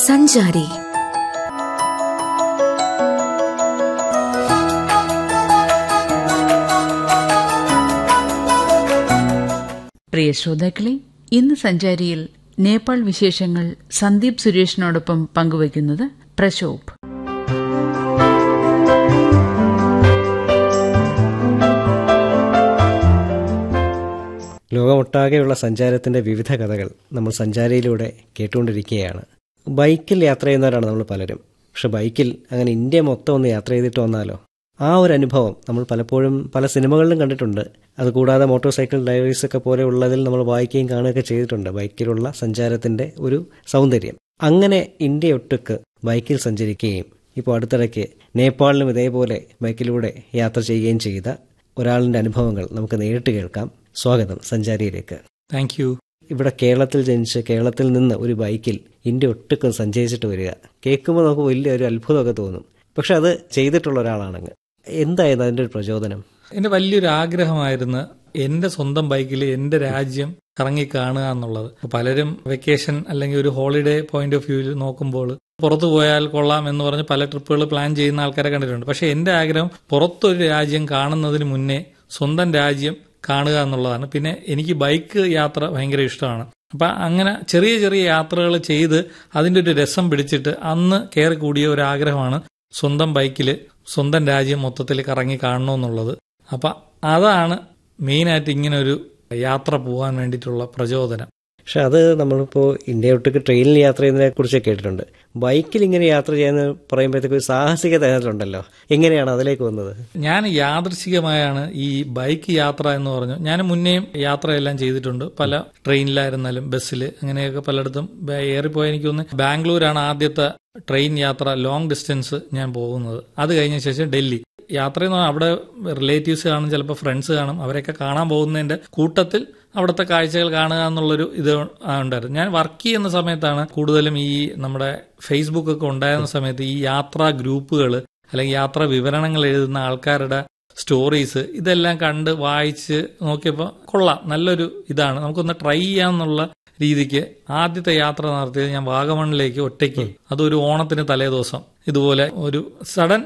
സഞ്ചാരി പ്രിയ ശ്രോതാക്കളെ ഇന്ന് സഞ്ചാരിയിൽ നേപ്പാൾ വിശേഷങ്ങൾ സന്ദീപ് സുരേഷിനോടൊപ്പം പങ്കുവയ്ക്കുന്നത് പ്രശോഭ് ലോകമൊട്ടാകെയുള്ള സഞ്ചാരത്തിന്റെ വിവിധ കഥകൾ നമ്മൾ സഞ്ചാരിയിലൂടെ കേട്ടുകൊണ്ടിരിക്കുകയാണ് ബൈക്കിൽ യാത്ര ചെയ്യുന്നവരാണ് നമ്മൾ പലരും പക്ഷെ ബൈക്കിൽ അങ്ങനെ ഇന്ത്യ മൊത്തം ഒന്ന് യാത്ര ചെയ്തിട്ട് വന്നാലോ ആ ഒരു അനുഭവം നമ്മൾ പലപ്പോഴും പല സിനിമകളിലും കണ്ടിട്ടുണ്ട് അതുകൂടാതെ മോട്ടോർ സൈക്കിൾ ഡ്രൈവേഴ്സ് ഒക്കെ പോലെയുള്ളതിൽ നമ്മൾ വായിക്കുകയും കാണുകയൊക്കെ ചെയ്തിട്ടുണ്ട് ബൈക്കിലുള്ള സഞ്ചാരത്തിന്റെ ഒരു സൗന്ദര്യം അങ്ങനെ ഇന്ത്യ ഒട്ടുക്ക് ബൈക്കിൽ സഞ്ചരിക്കുകയും ഇപ്പോൾ അടുത്തിടയ്ക്ക് നേപ്പാളിലും ഇതേപോലെ ബൈക്കിലൂടെ യാത്ര ചെയ്യുകയും ചെയ്ത ഒരാളിന്റെ അനുഭവങ്ങൾ നമുക്ക് നേരിട്ട് കേൾക്കാം സ്വാഗതം സഞ്ചാരിയിലേക്ക് താങ്ക് യു ഇവിടെ കേരളത്തിൽ ജനിച്ച് കേരളത്തിൽ നിന്ന് ഒരു ബൈക്കിൽ ഇന്ത്യ ഒട്ടുക്കും സഞ്ചരിച്ചിട്ട് വരിക കേൾക്കുമ്പോൾ നമുക്ക് വലിയൊരു അത്ഭുതമൊക്കെ തോന്നും പക്ഷെ അത് ചെയ്തിട്ടുള്ള ഒരാളാണെങ്കിൽ എന്തായിരുന്നു അതിന്റെ ഒരു പ്രചോദനം എന്റെ വലിയൊരു ആഗ്രഹമായിരുന്നു എന്റെ സ്വന്തം ബൈക്കിൽ എന്റെ രാജ്യം കറങ്ങി കാണുക എന്നുള്ളത് പലരും വെക്കേഷൻ അല്ലെങ്കിൽ ഒരു ഹോളിഡേ പോയിന്റ് ഓഫ് വ്യൂവിൽ നോക്കുമ്പോൾ പുറത്തു പോയാൽ കൊള്ളാം എന്ന് പറഞ്ഞ് പല ട്രിപ്പുകൾ പ്ലാൻ ചെയ്യുന്ന ആൾക്കാരെ കണ്ടിട്ടുണ്ട് പക്ഷെ എന്റെ ആഗ്രഹം പുറത്തൊരു രാജ്യം കാണുന്നതിന് മുന്നേ സ്വന്തം രാജ്യം കാണുക എന്നുള്ളതാണ് പിന്നെ എനിക്ക് ബൈക്ക് യാത്ര ഭയങ്കര ഇഷ്ടമാണ് അപ്പൊ അങ്ങനെ ചെറിയ ചെറിയ യാത്രകൾ ചെയ്ത് അതിന്റെ ഒരു രസം പിടിച്ചിട്ട് അന്ന് കയറി കൂടിയ ഒരു ആഗ്രഹമാണ് സ്വന്തം ബൈക്കിൽ സ്വന്തം രാജ്യം മൊത്തത്തിൽ കറങ്ങി കാണണമെന്നുള്ളത് അപ്പൊ അതാണ് മെയിനായിട്ട് ഇങ്ങനെ ഒരു യാത്ര പോകാൻ വേണ്ടിയിട്ടുള്ള പ്രചോദനം പക്ഷെ അത് നമ്മളിപ്പോൾ ഇന്ത്യ ഒട്ടുക്ക് ട്രെയിനിൽ യാത്ര ചെയ്യുന്നതിനെ കുറിച്ച് കേട്ടിട്ടുണ്ട് ബൈക്കിൽ ഇങ്ങനെ യാത്ര ചെയ്യുന്ന പറയുമ്പോഴത്തേക്ക് ഒരു സാഹസികത അതിനകത്തുണ്ടല്ലോ എങ്ങനെയാണ് അതിലേക്ക് വന്നത് ഞാൻ യാദൃശികമായാണ് ഈ ബൈക്ക് യാത്ര എന്ന് പറഞ്ഞു ഞാൻ മുന്നേയും യാത്രയെല്ലാം ചെയ്തിട്ടുണ്ട് പല ട്രെയിനിലായിരുന്നാലും ബസ്സിൽ അങ്ങനെയൊക്കെ പലയിടത്തും ഏറിപ്പോയ എനിക്ക് തോന്നുന്നു ബാംഗ്ലൂരാണ് ആദ്യത്തെ ട്രെയിൻ യാത്ര ലോങ് ഡിസ്റ്റൻസ് ഞാൻ പോകുന്നത് അത് കഴിഞ്ഞ ശേഷം ഡൽഹി യാത്ര എന്ന് പറഞ്ഞാൽ അവിടെ റിലേറ്റീവ്സ് കാണും ചിലപ്പോൾ ഫ്രണ്ട്സ് കാണും അവരെയൊക്കെ കാണാൻ പോകുന്നതിന്റെ കൂട്ടത്തിൽ അവിടുത്തെ കാഴ്ചകൾ കാണുക എന്നുള്ളൊരു ഇത് ഉണ്ടായിരുന്നു ഞാൻ വർക്ക് ചെയ്യുന്ന സമയത്താണ് കൂടുതലും ഈ നമ്മുടെ ഫേസ്ബുക്ക് ഒക്കെ ഉണ്ടായിരുന്ന സമയത്ത് ഈ യാത്രാ ഗ്രൂപ്പുകൾ അല്ലെങ്കിൽ യാത്രാ വിവരണങ്ങൾ എഴുതുന്ന ആൾക്കാരുടെ സ്റ്റോറീസ് ഇതെല്ലാം കണ്ട് വായിച്ച് നോക്കിയപ്പോൾ കൊള്ളാം നല്ലൊരു ഇതാണ് നമുക്കൊന്ന് ട്രൈ ചെയ്യാന്നുള്ള രീതിക്ക് ആദ്യത്തെ യാത്ര നടത്തിയത് ഞാൻ വാഗമണിലേക്ക് ഒറ്റയ്ക്ക് അതൊരു ഓണത്തിന് തലേദിവസം ഇതുപോലെ ഒരു സഡൻ